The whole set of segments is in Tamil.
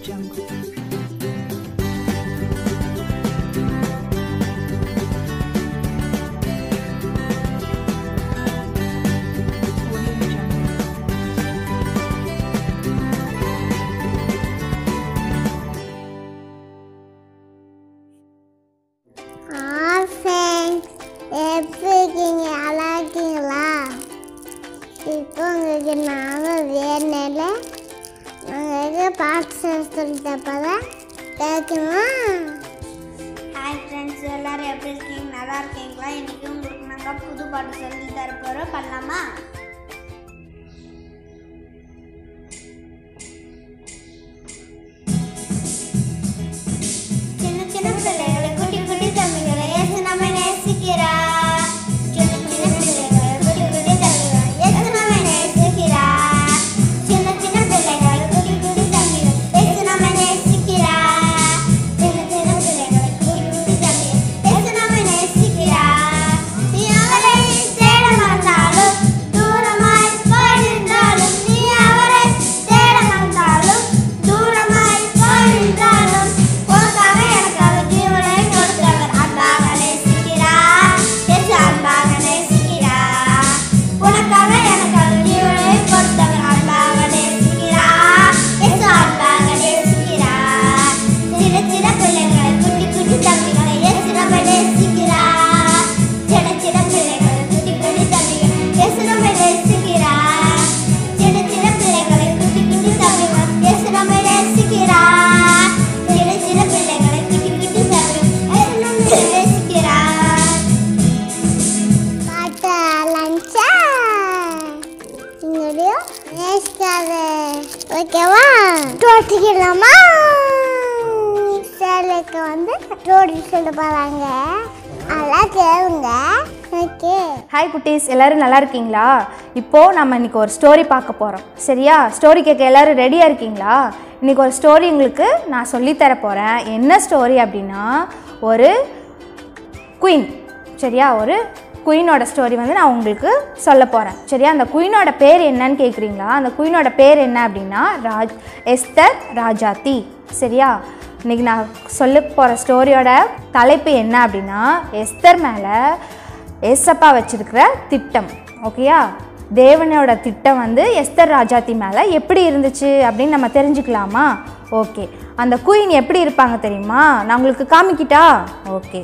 jungle. Audio jungle. ஃப்ரெண்ட்ஸ் எப்படி இருக்கீங்க நல்லா இருக்கீங்களா இப்போ உங்களுக்கு நானும் வேணும்ல உங்களுக்கு பாட்டு சொல்ல சொல்லி தப்பதான் கேட்குமா ஹாய் ஃப்ரெண்ட்ஸ் எல்லாரும் எப்படி இருக்கீங்க நல்லா இருக்கீங்களா இன்னைக்கு உங்களுக்கு நாங்கள் புது பாட்டு சொல்லி தர போகிறோம் பண்ணலாமா சின்ன சின்ன பிள்ளைகளை குட்டி குட்டி தம்பிகளை ஏசு நம்ம நேசிக்கிறா சின்ன சின்ன பிள்ளைகளை குட்டி குட்டி தம்பிகளை ஏசு நம்ம நேசிக்கிறா சின்ன சின்ன பிள்ளைகளை குட்டி குட்டி தம்பிகளை ஏசு நம்ம நேசிக்கிறா சின்ன சின்ன பிள்ளைகளை குட்டி குட்டி தம்பிகளை ஏசு நம்ம நேசிக்கிறா நீ அவரை தேட மாட்டாலும் தூரமாய் போயிருந்தாலும் நீ அவரை தேட மாட்டாலும் தூரமாய் போயிருந்தாலும் உனக்காக எனக்காக ஜீவனை கொடுத்தவர் அன்பாக நேசிக்கிறார் இயேசு அன்பாக நேசிக்கிறார் உனக்காக எனக்காக ஜீவனை கொடுத்தவர் அன்பாக நேசிக்கிறார் இயேசு அன்பாக நேசிக்கிறார் சின்ன சின்ன பிள்ளைகளை குட்டி குட்டி தம்பிகளை இயேசு நம்ம நேசிக்கிறார் சின்ன சின்ன பிள்ளைகளை குட்டி குட்டி தம்பிகளை இயேசு நம்ம நேசிக்கிறார் சின்ன சின்ன பிள்ளைகளை குட்டி குட்டி தம்பிகளை இயேசு நம்ம நேசிக்கிறார் சின்ன சின்ன பிள்ளைகளை குட்டி குட்டி தம்பிகளை இயேசு நம்ம நேசிக்கிறார் பாட்டு லஞ்சா இங்கேயும் நேசிக்காது ஓகேவா தோட்டிக்கலாமா சேலைக்கு வந்து ரோடு சொல்ல போகிறாங்க அதெல்லாம் கேளுங்க ஓகே ஹாய் குட்டீஸ் எல்லாரும் நல்லா இருக்கீங்களா இப்போது நம்ம இன்னைக்கு ஒரு ஸ்டோரி பார்க்க போகிறோம் சரியா ஸ்டோரி கேட்க எல்லாரும் ரெடியாக இருக்கீங்களா இன்னைக்கு ஒரு ஸ்டோரி உங்களுக்கு நான் சொல்லித்தர போகிறேன் என்ன ஸ்டோரி அப்படின்னா ஒரு குயின் சரியா ஒரு குயினோட ஸ்டோரி வந்து நான் உங்களுக்கு சொல்ல போகிறேன் சரியா அந்த குயினோட பேர் என்னன்னு கேட்குறீங்களா அந்த குயினோட பேர் என்ன அப்படின்னா ராஜ் எஸ்தர் ராஜாத்தி சரியா இன்னைக்கு நான் சொல்ல போகிற ஸ்டோரியோட தலைப்பு என்ன அப்படின்னா எஸ்தர் மேலே ஏசப்பா வச்சிருக்கிற திட்டம் ஓகேயா தேவனோட திட்டம் வந்து எஸ்தர் ராஜாத்தி மேலே எப்படி இருந்துச்சு அப்படின்னு நம்ம தெரிஞ்சுக்கலாமா ஓகே அந்த குயின் எப்படி இருப்பாங்க தெரியுமா நான் உங்களுக்கு காமிக்கிட்டா ஓகே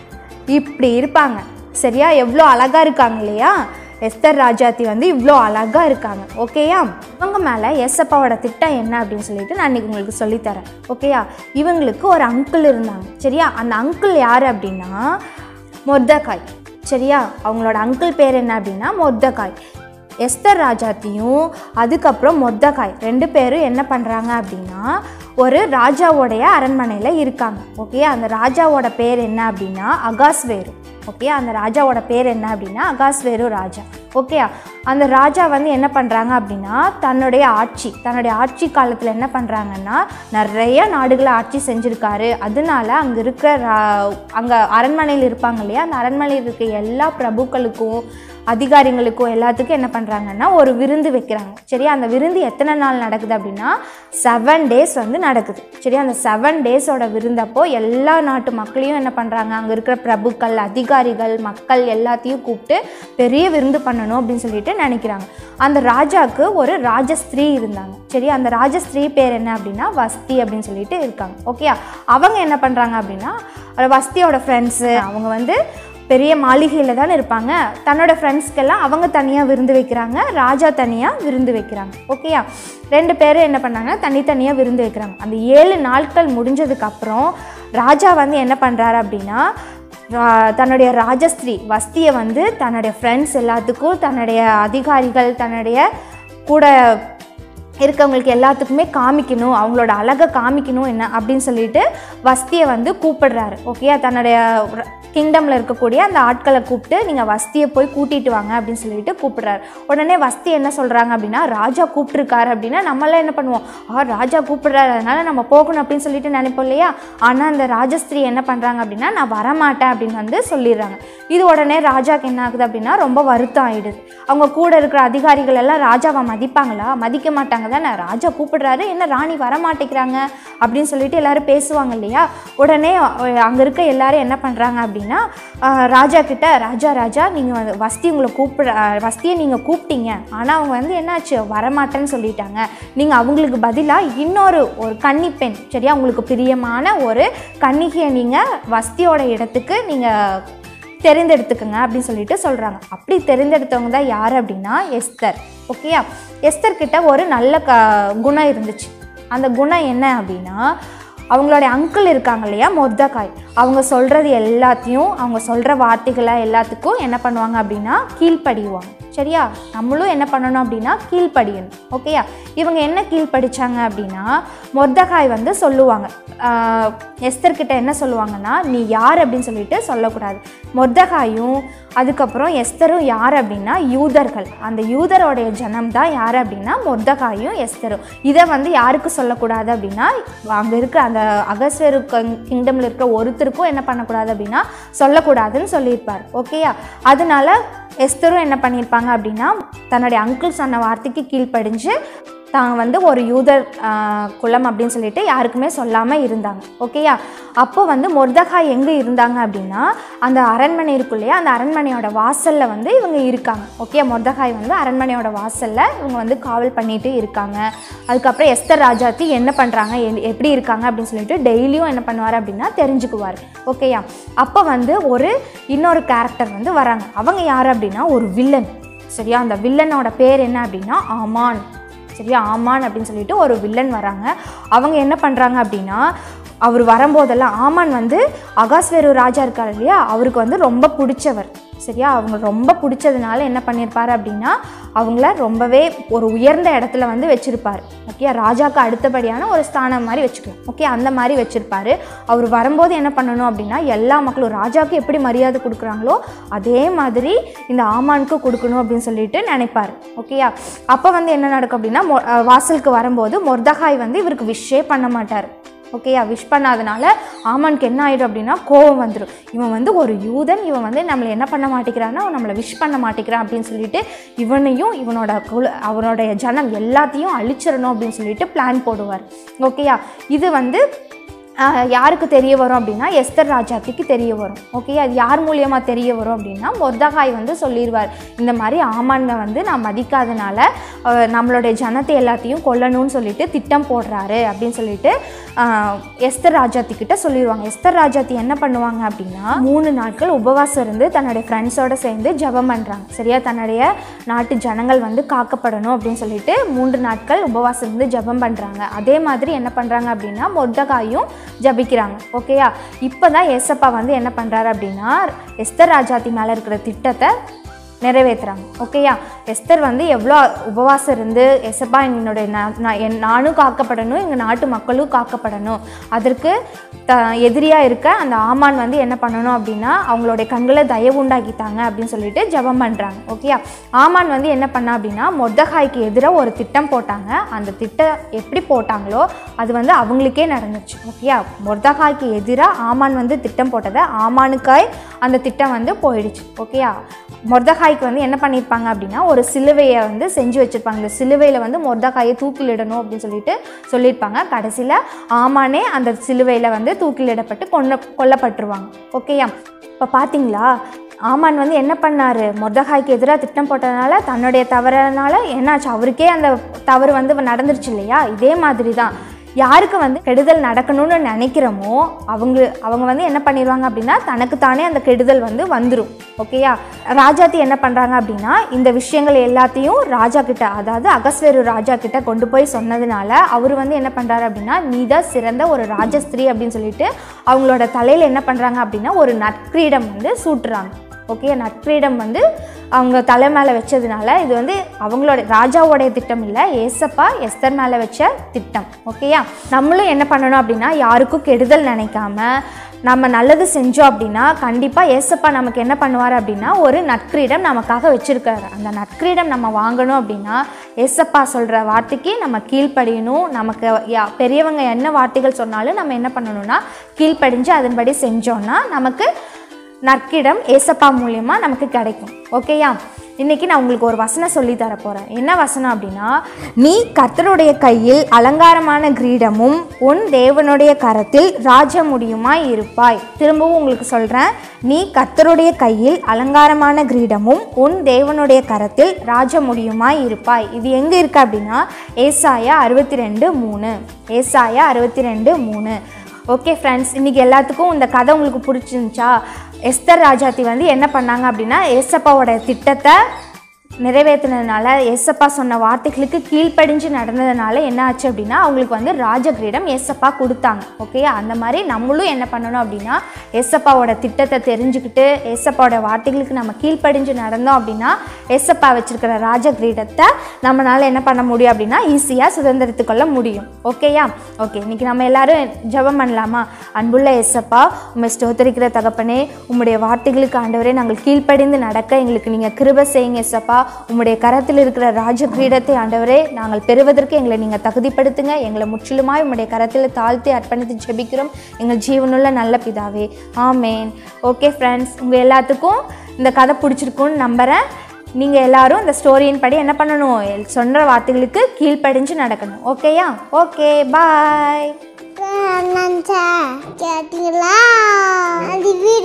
இப்படி இருப்பாங்க சரியா எவ்வளோ அழகாக இருக்காங்க இல்லையா எஸ்தர் ராஜாத்தி வந்து இவ்வளோ அழகாக இருக்காங்க ஓகேயா இவங்க மேலே எஸ்அப்பாவோட திட்டம் என்ன அப்படின்னு சொல்லிட்டு நான் இன்னைக்கு உங்களுக்கு சொல்லித்தரேன் ஓகேயா இவங்களுக்கு ஒரு அங்கிள் இருந்தாங்க சரியா அந்த அங்கிள் யார் அப்படின்னா மொர்தகாய் சரியா அவங்களோட அங்கிள் பேர் என்ன அப்படின்னா மொர்தகாய் எஸ்தர் ராஜாத்தியும் அதுக்கப்புறம் மொர்தகாய் ரெண்டு பேரும் என்ன பண்ணுறாங்க அப்படின்னா ஒரு ராஜாவோடைய அரண்மனையில் இருக்காங்க ஓகே அந்த ராஜாவோட பேர் என்ன அப்படின்னா அகாஸ்வேரு ஓகே அந்த ராஜாவோட பேர் என்ன அப்படின்னா அகாஸ்வேரு ராஜா ஓகே அந்த ராஜா வந்து என்ன பண்ணுறாங்க அப்படின்னா தன்னுடைய ஆட்சி தன்னுடைய ஆட்சி காலத்தில் என்ன பண்ணுறாங்கன்னா நிறைய நாடுகளை ஆட்சி செஞ்சுருக்காரு அதனால அங்கே இருக்கிற ரா- அங்கே அரண்மனையில் இருப்பாங்க இல்லையா அந்த அரண்மனையில் இருக்க எல்லா பிரபுக்களுக்கும் அதிகாரிங்களுக்கும் எல்லாத்துக்கும் என்ன பண்ணுறாங்கன்னா ஒரு விருந்து வைக்கிறாங்க சரியா அந்த விருந்து எத்தனை நாள் நடக்குது அப்படின்னா செவன் டேஸ் வந்து நடக்குது சரியா அந்த செவன் டேஸோட விருந்தப்போ எல்லா நாட்டு மக்களையும் என்ன பண்ணுறாங்க அங்கே இருக்கிற பிரபுக்கள் அதிகாரிகள் மக்கள் எல்லாத்தையும் கூப்பிட்டு பெரிய விருந்து பண்ணணும் அப்படின்னு சொல்லிட்டு நினைக்கிறாங்க அந்த ராஜாவுக்கு ஒரு ராஜஸ்திரீ இருந்தாங்க சரி அந்த ராஜஸ்திரீ பேர் என்ன அப்படின்னா வஸ்தி அப்படின்னு சொல்லிட்டு இருக்காங்க ஓகே அவங்க என்ன பண்ணுறாங்க அப்படின்னா அந்த வஸ்தியோட ஃப்ரெண்ட்ஸு அவங்க வந்து பெரிய மாளிகையில் தானே இருப்பாங்க தன்னோட ஃப்ரெண்ட்ஸ்க்கெல்லாம் அவங்க தனியாக விருந்து வைக்கிறாங்க ராஜா தனியாக விருந்து வைக்கிறாங்க ஓகேயா ரெண்டு பேரும் என்ன பண்ணாங்க தனித்தனியாக விருந்து வைக்கிறாங்க அந்த ஏழு நாட்கள் முடிஞ்சதுக்கப்புறம் ராஜா வந்து என்ன பண்ணுறாரு அப்படின்னா ரா- தன்னுடைய ராஜஸ்திரீ வஸ்தியை வந்து தன்னுடைய ஃப்ரெண்ட்ஸ் எல்லாத்துக்கும் தன்னுடைய அதிகாரிகள் தன்னுடைய கூட இருக்கவங்களுக்கு எல்லாத்துக்குமே காமிக்கணும் அவங்களோட அழகை காமிக்கணும் என்ன அப்படின்னு சொல்லிட்டு வஸ்தியை வந்து கூப்பிடுறாரு ஓகே தன்னுடைய கிங்டமில் இருக்கக்கூடிய அந்த ஆட்களை கூப்பிட்டு நீங்கள் வஸ்தியை போய் கூட்டிட்டு வாங்க அப்படின்னு சொல்லிட்டு கூப்பிடுறாரு உடனே வஸ்தி என்ன சொல்கிறாங்க அப்படின்னா ராஜா கூப்பிட்டுருக்காரு அப்படின்னா நம்மளாம் என்ன பண்ணுவோம் ஆ ராஜா கூப்பிடுறாரு அதனால நம்ம போகணும் அப்படின்னு சொல்லிட்டு நினைப்போம் இல்லையா ஆனால் அந்த ராஜஸ்திரி என்ன பண்ணுறாங்க அப்படின்னா நான் வரமாட்டேன் அப்படின்னு வந்து சொல்லிடுறாங்க இது உடனே ராஜாக்கு என்ன ஆகுது அப்படின்னா ரொம்ப வருத்தம் ஆயிடுது அவங்க கூட இருக்கிற அதிகாரிகள் எல்லாம் ராஜாவை மதிப்பாங்களா மதிக்க மாட்டாங்க தானே ராஜா கூப்பிடுறாரு என்ன ராணி வர மாட்டேங்கிறாங்க அப்படின்னு சொல்லிட்டு எல்லாரும் பேசுவாங்க இல்லையா உடனே அங்கே இருக்க எல்லாரும் என்ன பண்ணுறாங்க அப்படின்னா ஆஹ், ராஜா கிட்ட ராஜா ராஜா நீங்கள் வந்து வஸ்தி உங்களை கூப்பிட ஆஹ், வஸ்தியை நீங்கள் கூப்பிட்டீங்க ஆனால் அவங்க வந்து என்னாச்சு வரமாட்டேன்னு சொல்லிட்டாங்க நீங்கள் அவங்களுக்கு பதிலாக இன்னொரு ஒரு கன்னி பெண் சரியா உங்களுக்கு பிரியமான ஒரு கன்னிகையை நீங்கள் வஸ்தியோட இடத்துக்கு நீங்கள் தெரிந்தெடுத்துக்குங்க அப்படின்னு சொல்லிட்டு சொல்கிறாங்க அப்படி தெரிந்தெடுத்தவங்க தான் யார் அப்படின்னா எஸ்தர் ஓகேயா எஸ்தர் கிட்ட ஒரு நல்ல க குணம் இருந்துச்சு அந்த குணம் என்ன அப்படின்னா அவங்களுடைய அங்கிள் இருக்காங்க இல்லையா மொர்தக்காய் அவங்க சொல்கிறது எல்லாத்தையும் அவங்க சொல்கிற வார்த்தைகளை எல்லாத்துக்கும் என்ன பண்ணுவாங்க அப்படின்னா கீழ்ப்படிவாங்க சரியா நம்மளும் என்ன பண்ணணும் அப்படின்னா கீழ்ப்படியணும் ஓகேயா இவங்க என்ன கீழ்ப்படிச்சாங்க அப்படின்னா மொர்தகாய் வந்து சொல்லுவாங்க ஆஹ், எஸ்தர் கிட்ட என்ன சொல்லுவாங்கன்னா நீ யார் அப்படின்னு சொல்லிட்டு சொல்லக்கூடாது மொர்தகாயும் அதுக்கப்புறம் எஸ்தரும் யார் அப்படின்னா யூதர்கள் அந்த யூதரோடைய ஜனம் தான் யார் அப்படின்னா மொர்தகாயும் எஸ்தரும் இதை வந்து யாருக்கு சொல்லக்கூடாது அப்படின்னா அங்கே இருக்க அந்த அகஸ்வேரு கிங்டமில் இருக்கிற ஒருத்தருக்கும் என்ன பண்ணக்கூடாது அப்படின்னா சொல்லக்கூடாதுன்னு சொல்லியிருப்பார் ஓகேயா அதனால எஸ்தரும் என்ன பண்ணியிருப்பாங்க அப்படின்னா தன்னுடைய அங்கிள் சொன்ன வார்த்தைக்கு கீழ்ப்படிஞ்சு தாங்க வந்து ஒரு யூதர் ஆஹ், குலம் அப்படின்னு சொல்லிட்டு யாருக்குமே சொல்லாமல் இருந்தாங்க ஓகேயா அப்போ வந்து மொர்தகாய் எங்கே இருந்தாங்க அப்படின்னா அந்த அரண்மனை இருக்கும் இல்லையா அந்த அரண்மனையோட வாசலில் வந்து இவங்க இருக்காங்க ஓகே மொர்தகாய் வந்து அரண்மனையோட வாசலில் இவங்க வந்து காவல் பண்ணிட்டு இருக்காங்க அதுக்கப்புறம் எஸ்தர் ராஜாத்தி என்ன பண்ணுறாங்க எப்படி இருக்காங்க அப்படின்னு சொல்லிட்டு டெய்லியும் என்ன பண்ணுவார் அப்படின்னா தெரிஞ்சுக்குவார் ஓகேயா அப்போ வந்து ஒரு இன்னொரு கேரக்டர் வந்து வராங்க அவங்க யார் அப்படின்னா ஒரு வில்லன் சரியா அந்த வில்லனோட பேர் என்ன அப்படின்னா ஆமான் சரியா ஆமான் அப்படின்னு சொல்லிட்டு ஒரு வில்லன் வராங்க அவங்க என்ன பண்ணுறாங்க அப்படின்னா அவர் வரும்போதெல்லாம் ஆமான் வந்து அகாஸ்வேரு ராஜா இருக்கார் இல்லையா அவருக்கு வந்து ரொம்ப பிடிச்சவர் சரியா அவங்க ரொம்ப பிடிச்சதுனால என்ன பண்ணியிருப்பார் அப்படின்னா அவங்கள ரொம்பவே ஒரு உயர்ந்த இடத்துல வந்து வச்சுருப்பார் ஓகே ராஜாக்கு அடுத்தபடியான ஒரு ஸ்தானம் மாதிரி வச்சுக்கலாம் ஓகே அந்த மாதிரி வச்சுருப்பாரு அவர் வரும்போது என்ன பண்ணணும் அப்படின்னா எல்லா மக்களும் ராஜாவுக்கு எப்படி மரியாதை கொடுக்குறாங்களோ அதே மாதிரி இந்த ஆமானுக்கு கொடுக்கணும் அப்படின்னு சொல்லிட்டு நினைப்பார் ஓகேயா அப்போ வந்து என்ன நடக்கும் அப்படின்னா மொ- அஹ் வாசலுக்கு வரும்போது மொர்தகாய் வந்து இவருக்கு விஷே பண்ண மாட்டார் ஓகேயா விஷ் பண்ணாதனால ஆமானுக்கு என்ன ஆயிடும் அப்படின்னா கோவம் வந்துடும் இவன் வந்து ஒரு யூதன் இவன் வந்து நம்மளை என்ன பண்ண மாட்டேங்கிறான்னா அவன் நம்மளை விஷ் பண்ண மாட்டேங்கிறான் அப்படின்னு சொல்லிட்டு இவனையும் இவனோட குல அவனுடைய ஜனம் எல்லாத்தையும் அழிச்சிடணும் அப்படின்னு சொல்லிட்டு பிளான் போடுவார் ஓகேயா இது வந்து ஆஹ், யாருக்கு தெரிய வரும் அப்படின்னா எஸ்தர் ராஜாத்திக்கு தெரிய வரும் ஓகே அது யார் மூலியமாக தெரிய வரும் அப்படின்னா மொர்தகாய் வந்து சொல்லிடுவார் இந்த மாதிரி ஆமான்க வந்து நான் மதிக்காதனால ஆஹ், நம்மளுடைய ஜனத்தை எல்லாத்தையும் கொல்லணும்னு சொல்லிட்டு திட்டம் போடுறாரு அப்படின்னு சொல்லிட்டு ஆஹ், எஸ்தர் ராஜாத்தி கிட்ட சொல்லிடுவாங்க எஸ்தர் ராஜாத்தி என்ன பண்ணுவாங்க அப்படின்னா மூணு நாட்கள் உபவாசம் இருந்து தன்னுடைய ஃப்ரெண்ட்ஸோட சேர்ந்து ஜெபம் பண்ணுறாங்க சரியா தன்னுடைய நாட்டு ஜனங்கள் வந்து காக்கப்படணும் அப்படின்னு சொல்லிட்டு மூன்று நாட்கள் உபவாசம் இருந்து ஜெபம் பண்ணுறாங்க அதே மாதிரி என்ன பண்ணுறாங்க அப்படின்னா மொர்தகாயும் ஜபிக்கிறாங்க ஓகேயா இப்போ தான் ஏசப்பா வந்து என்ன பண்ணுறாரு அப்படின்னா எஸ்தர் ராஜாத்தி மேலே இருக்கிற திட்டத்தை நிறைவேற்றுறாங்க ஓகேயா எஸ்தர் வந்து எவ்வளோ உபவாசம் இருந்து எசப்பா என்னுடைய நா- நான் என் நானும் காக்கப்படணும் எங்கள் நாட்டு மக்களும் காக்கப்படணும் அதற்கு த எதிரியாக இருக்க அந்த ஆமான் வந்து என்ன பண்ணணும் அப்படின்னா அவங்களுடைய கண்களை தயவு உண்டாக்கித்தாங்க அப்படின்னு சொல்லிட்டு ஜெபம் பண்ணுறாங்க ஓகேயா ஆமான் வந்து என்ன பண்ணா அப்படின்னா மொர்தகாய்க்கு எதிராக ஒரு திட்டம் போட்டாங்க அந்த திட்டம் எப்படி போட்டாங்களோ அது வந்து அவங்களுக்கே நடந்துச்சு ஓகேயா மொர்தகாய்க்கு எதிராக ஆமான் வந்து திட்டம் போட்டதை ஆமானுக்காய் அந்த திட்டம் வந்து போயிடுச்சு ஓகேயா மொர்தகாய்க்கு வந்து என்ன பண்ணியிருப்பாங்க அப்படின்னா ஒரு சிலுவையை வந்து செஞ்சு வச்சுருப்பாங்க இந்த சிலுவையில் வந்து மொர்தகாயை தூக்கிலிடணும் அப்படின்னு சொல்லிட்டு சொல்லியிருப்பாங்க கடைசியில் ஆமானே அந்த சிலுவையில் வந்து தூக்கிலிடப்பட்டு கொன்ன கொல்லப்பட்டுருவாங்க ஓகேயா இப்போ பார்த்தீங்களா ஆமான் வந்து என்ன பண்ணாரு மொர்தகாய்க்கு எதிராக திட்டம் போட்டதுனால தன்னுடைய தவறுனால என்னாச்சு அவருக்கே அந்த தவறு வந்து நடந்துருச்சு இல்லையா இதே மாதிரி தான் யாருக்கு வந்து கெடுதல் நடக்கணும்னு நினைக்கிறோமோ அவங்க அவங்க வந்து என்ன பண்ணிடுவாங்க அப்படின்னா தனக்கு தானே அந்த கெடுதல் வந்து வந்துடும் ஓகேயா ராஜாத்தி என்ன பண்ணுறாங்க அப்படின்னா இந்த விஷயங்கள் எல்லாத்தையும் ராஜா கிட்ட அதாவது அகஸ்வேரு ராஜா கிட்ட கொண்டு போய் சொன்னதுனால அவர் வந்து என்ன பண்ணுறாரு அப்படின்னா நீ தான் சிறந்த ஒரு ராஜஸ்திரீ அப்படின்னு சொல்லிட்டு அவங்களோட தலையில் என்ன பண்ணுறாங்க அப்படின்னா ஒரு நற்கிரீடம் வந்து சூட்டுறாங்க ஓகே நற்கிரீடம் வந்து அவங்க தலை மேலே வச்சதுனால இது வந்து அவங்களோட ராஜாவோடைய திட்டம் இல்லை ஏசப்பா எஸ்தர் மேலே வச்ச திட்டம் ஓகேயா நம்மளும் என்ன பண்ணணும் அப்படின்னா யாருக்கும் கெடுதல் நினைக்காம நம்ம நல்லது செஞ்சோம் அப்படின்னா கண்டிப்பாக ஏசப்பா நமக்கு என்ன பண்ணுவார் அப்படின்னா ஒரு நற்கிரீடம் நமக்காக வச்சுருக்காரு அந்த நற்கிரீடம் நம்ம வாங்கணும் அப்படின்னா ஏசப்பா சொல்கிற வார்த்தைக்கு நம்ம கீழ்ப்படியணும் நமக்கு யா- பெரியவங்க என்ன வார்த்தைகள் சொன்னாலும் நம்ம என்ன பண்ணணும்னா கீழ்ப்படிஞ்சு அதன்படி செஞ்சோன்னா நமக்கு நற்கிடம் ஏசப்பா மூலியமா நமக்கு கிடைக்கும் ஓகேயா இன்னைக்கு நான் உங்களுக்கு ஒரு வசனம் சொல்லி தர போகிறேன் என்ன வசனம் அப்படின்னா நீ கர்த்தருடைய கையில் அலங்காரமான கிரீடமும் உன் தேவனுடைய கரத்தில் ராஜ முடியுமாய் இருப்பாய் திரும்பவும் உங்களுக்கு சொல்கிறேன் நீ கர்த்தருடைய கையில் அலங்காரமான கிரீடமும் உன் தேவனுடைய கரத்தில் ராஜ முடியுமாய் இருப்பாய் இது எங்கே இருக்கு அப்படின்னா ஏசாயா அறுபத்தி ரெண்டு மூணு ஏசாயா அறுபத்தி ரெண்டு மூணு ஓகே ஃப்ரெண்ட்ஸ் இன்றைக்கி எல்லாத்துக்கும் இந்த கதை உங்களுக்கு பிடிச்சிருந்துச்சா எஸ்தர் ராஜாத்தி வந்து என்ன பண்ணாங்க அப்படின்னா ஏசப்பாவோட திட்டத்தை நிறைவேற்றினதுனால ஏசப்பா சொன்ன வார்த்தைகளுக்கு கீழ்ப்படிஞ்சு நடந்ததுனால என்ன ஆச்சு அப்படின்னா அவங்களுக்கு வந்து ராஜகிரீடம் ஏசப்பா கொடுத்தாங்க ஓகே அந்த மாதிரி நம்மளும் என்ன பண்ணணும் அப்படின்னா ஏசப்பாவோட திட்டத்தை தெரிஞ்சுக்கிட்டு ஏசப்பாவோட வார்த்தைகளுக்கு நம்ம கீழ்ப்படிஞ்சு நடந்தோம் அப்படின்னா ஏசப்பா வச்சிருக்கிற ராஜகிரீடத்தை நம்மளால் என்ன பண்ண முடியும் அப்படின்னா ஈஸியாக சுதந்திரத்துக்கொள்ள முடியும் ஓகேயா ஓகே இன்னைக்கு நம்ம எல்லாரும் ஜெபம் பண்ணலாமா அன்புள்ள ஏசப்பா உண்மை ஸ்தோத்தரிக்கிற தகப்பனே உம்முடைய வார்த்தைகளுக்கு ஆண்டவரே நாங்கள் கீழ்ப்படிந்து நடக்க எங்களுக்கு நீங்கள் கிருபை செய்யுங்க ஏசப்பா உம்முடைய கரத்தில் இருக்கிற ராஜ கிரீடத்தை ஆண்டவரே நாங்கள் பெறுவதற்கு எங்களை நீங்கள் தகுதிப்படுத்துங்க எங்களை முற்றிலுமாய் உம்முடைய கரத்தில் தாழ்த்தி அர்ப்பணித்து ஜெபிக்கிறோம் எங்கள் ஜீவனுள்ள நல்ல பிதாவே ஆமேன் ஓகே ஃப்ரெண்ட்ஸ் உங்கள் எல்லாத்துக்கும் இந்த கதை பிடிச்சிருக்குன்னு நம்புகிறேன் நீங்கள் எல்லாரும் இந்த ஸ்டோரியின் படி என்ன பண்ணணும் எல் சொன்ன வார்த்தைகளுக்கு கீழ்ப்படிஞ்சு நடக்கணும் ஓகேயா ஓகே பாய் நினச்சா கேட்டீங்களா அது